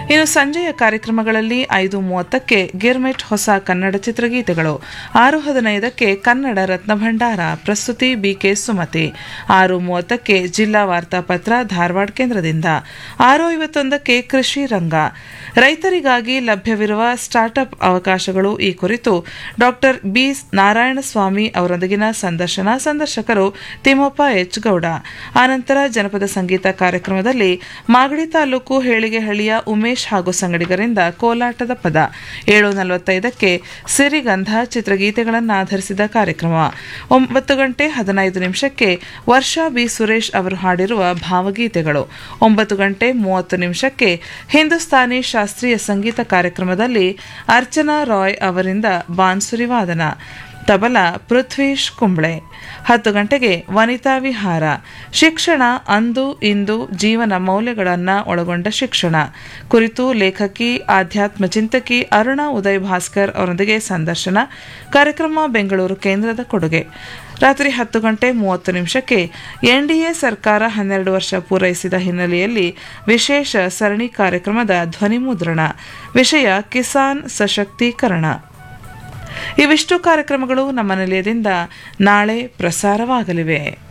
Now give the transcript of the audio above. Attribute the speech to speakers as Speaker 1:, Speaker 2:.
Speaker 1: ಇನ್ನು ಸಂಜೆಯ ಕಾರ್ಯಕ್ರಮಗಳಲ್ಲಿ ಐದು ಮೂವತ್ತಕ್ಕೆ ಗಿರ್ಮೆಟ್ ಹೊಸ ಕನ್ನಡ ಚಿತ್ರಗೀತೆಗಳು ಆರು ಹದಿನೈದಕ್ಕೆ ಕನ್ನಡ ರತ್ನ ಭಂಡಾರ ಪ್ರಸ್ತುತಿ ಬಿಕೆ ಸುಮತಿ ಆರು ಮೂವತ್ತಕ್ಕೆ ಜಿಲ್ಲಾ ವಾರ್ತಾಪತ್ರ ಧಾರವಾಡ ಕೇಂದ್ರದಿಂದ ಆರು ಐವತ್ತೊಂದಕ್ಕೆ ಕೃಷಿ ರಂಗ ರೈತರಿಗಾಗಿ ಲಭ್ಯವಿರುವ ಸ್ಟಾರ್ಟ್ಅಪ್ ಅವಕಾಶಗಳು ಈ ಕುರಿತು ಡಾಕ್ಟರ್ ಬಿ ನಾರಾಯಣಸ್ವಾಮಿ ಅವರೊಂದಿಗಿನ ಸಂದರ್ಶನ ಸಂದರ್ಶಕರು ತಿಮ್ಮಪ್ಪ ಎಚ್ ಗೌಡ ಆನಂತರ ಜನಪದ ಸಂಗೀತ ಕಾರ್ಯಕ್ರಮದಲ್ಲಿ ಮಾಗಡಿ ತಾಲೂಕು ಹೇಳಿಗೆಹಳ್ಳಿಯ ಉಮೇಶ್ ಹಾಗೂ ಸಂಗಡಿಗರಿಂದ ಕೋಲಾಟದ ಪದ ಏಳು ನಲವತ್ತೈದಕ್ಕೆ ಸಿರಿಗಂಧ ಚಿತ್ರಗೀತೆಗಳನ್ನು ಆಧರಿಸಿದ ಕಾರ್ಯಕ್ರಮ ಒಂಬತ್ತು ಗಂಟೆ ಹದಿನೈದು ನಿಮಿಷಕ್ಕೆ ವರ್ಷಾ ಬಿ ಸುರೇಶ್ ಅವರು ಹಾಡಿರುವ ಭಾವಗೀತೆಗಳು ಒಂಬತ್ತು ಗಂಟೆ ಮೂವತ್ತು ನಿಮಿಷಕ್ಕೆ ಹಿಂದೂಸ್ತಾನಿ ಶಾಸ್ತ್ರೀಯ ಸಂಗೀತ ಕಾರ್ಯಕ್ರಮದಲ್ಲಿ ಅರ್ಚನಾ ರಾಯ್ ಅವರಿಂದ ಬಾನ್ಸುರಿ ವಾದನ ತಬಲಾ ಪೃಥ್ವೀಶ್ ಕುಂಬ್ಳೆ ಹತ್ತು ಗಂಟೆಗೆ ವನಿತಾ ವಿಹಾರ ಶಿಕ್ಷಣ ಅಂದು ಇಂದು ಜೀವನ ಮೌಲ್ಯಗಳನ್ನು ಒಳಗೊಂಡ ಶಿಕ್ಷಣ ಕುರಿತು ಲೇಖಕಿ ಆಧ್ಯಾತ್ಮ ಚಿಂತಕಿ ಅರುಣಾ ಉದಯ್ ಭಾಸ್ಕರ್ ಅವರೊಂದಿಗೆ ಸಂದರ್ಶನ ಕಾರ್ಯಕ್ರಮ ಬೆಂಗಳೂರು ಕೇಂದ್ರದ ಕೊಡುಗೆ ರಾತ್ರಿ ಹತ್ತು ಗಂಟೆ ಮೂವತ್ತು ನಿಮಿಷಕ್ಕೆ ಎನ್ಡಿಎ ಸರ್ಕಾರ ಹನ್ನೆರಡು ವರ್ಷ ಪೂರೈಸಿದ ಹಿನ್ನೆಲೆಯಲ್ಲಿ ವಿಶೇಷ ಸರಣಿ ಕಾರ್ಯಕ್ರಮದ ಧ್ವನಿ ಮುದ್ರಣ ವಿಷಯ ಕಿಸಾನ್ ಸಶಕ್ತೀಕರಣ ಇವಿಷ್ಟು ಕಾರ್ಯಕ್ರಮಗಳು ನಮ್ಮ ನಿಲಯದಿಂದ ನಾಳೆ ಪ್ರಸಾರವಾಗಲಿವೆ